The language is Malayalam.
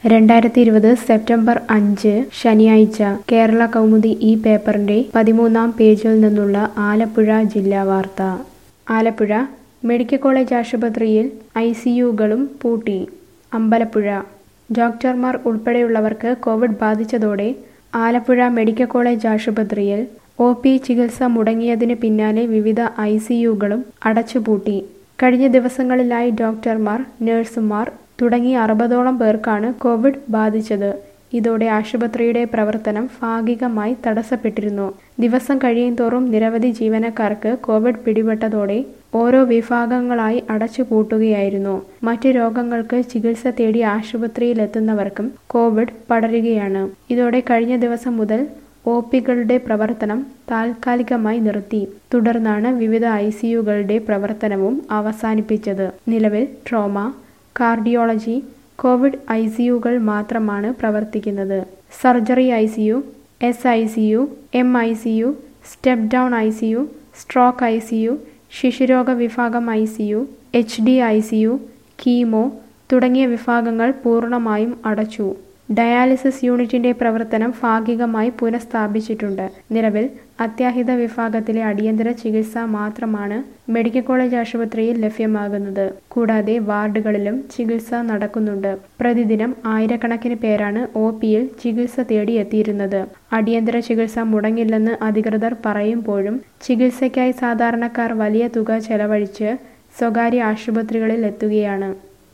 രണ്ടായിരത്തി ഇരുപത് സെപ്റ്റംബർ അഞ്ച് ശനിയാഴ്ച കേരള കൗമുദി ഈ പേപ്പറിന്റെ പതിമൂന്നാം പേജിൽ നിന്നുള്ള ആലപ്പുഴ ജില്ലാ വാർത്ത ആലപ്പുഴ മെഡിക്കൽ കോളേജ് ആശുപത്രിയിൽ ഐ സിയുകളും പൂട്ടി അമ്പലപ്പുഴ ഡോക്ടർമാർ ഉൾപ്പെടെയുള്ളവർക്ക് കോവിഡ് ബാധിച്ചതോടെ ആലപ്പുഴ മെഡിക്കൽ കോളേജ് ആശുപത്രിയിൽ ഒ പി ചികിത്സ മുടങ്ങിയതിന് പിന്നാലെ വിവിധ ഐ സിയുകളും അടച്ചുപൂട്ടി കഴിഞ്ഞ ദിവസങ്ങളിലായി ഡോക്ടർമാർ നഴ്സുമാർ തുടങ്ങി അറുപതോളം പേർക്കാണ് കോവിഡ് ബാധിച്ചത് ഇതോടെ ആശുപത്രിയുടെ പ്രവർത്തനം ഭാഗികമായി തടസ്സപ്പെട്ടിരുന്നു ദിവസം കഴിയുന്തോറും നിരവധി ജീവനക്കാർക്ക് കോവിഡ് പിടിപെട്ടതോടെ ഓരോ വിഭാഗങ്ങളായി അടച്ചുപൂട്ടുകയായിരുന്നു മറ്റ് രോഗങ്ങൾക്ക് ചികിത്സ തേടി ആശുപത്രിയിലെത്തുന്നവർക്കും കോവിഡ് പടരുകയാണ് ഇതോടെ കഴിഞ്ഞ ദിവസം മുതൽ ഒ പികളുടെ പ്രവർത്തനം താൽക്കാലികമായി നിർത്തി തുടർന്നാണ് വിവിധ ഐ സിയുകളുടെ പ്രവർത്തനവും അവസാനിപ്പിച്ചത് നിലവിൽ ട്രോമ കാർഡിയോളജി കോവിഡ് ഐ സിയുകൾ മാത്രമാണ് പ്രവർത്തിക്കുന്നത് surgery ICU S ICU M ICU step down ICU stroke ICU ശിശുരോഗ വിഭാഗം ICU H D ICU chemo തുടങ്ങിയ വിഭാഗങ്ങൾ പൂർണ്ണമായും അടച്ചു ഡയാലിസിസ് യൂണിറ്റിന്റെ പ്രവർത്തനം ഭാഗികമായി പുനഃസ്ഥാപിച്ചിട്ടുണ്ട് നിലവിൽ അത്യാഹിത വിഭാഗത്തിലെ അടിയന്തര ചികിത്സ മാത്രമാണ് മെഡിക്കൽ കോളേജ് ആശുപത്രിയിൽ ലഭ്യമാകുന്നത് കൂടാതെ വാർഡുകളിലും ചികിത്സ നടക്കുന്നുണ്ട് പ്രതിദിനം ആയിരക്കണക്കിന് പേരാണ് ഒ പിയിൽ ചികിത്സ തേടി എത്തിയിരുന്നത് അടിയന്തര ചികിത്സ മുടങ്ങില്ലെന്ന് അധികൃതർ പറയുമ്പോഴും ചികിത്സയ്ക്കായി സാധാരണക്കാർ വലിയ തുക ചെലവഴിച്ച് സ്വകാര്യ ആശുപത്രികളിൽ എത്തുകയാണ്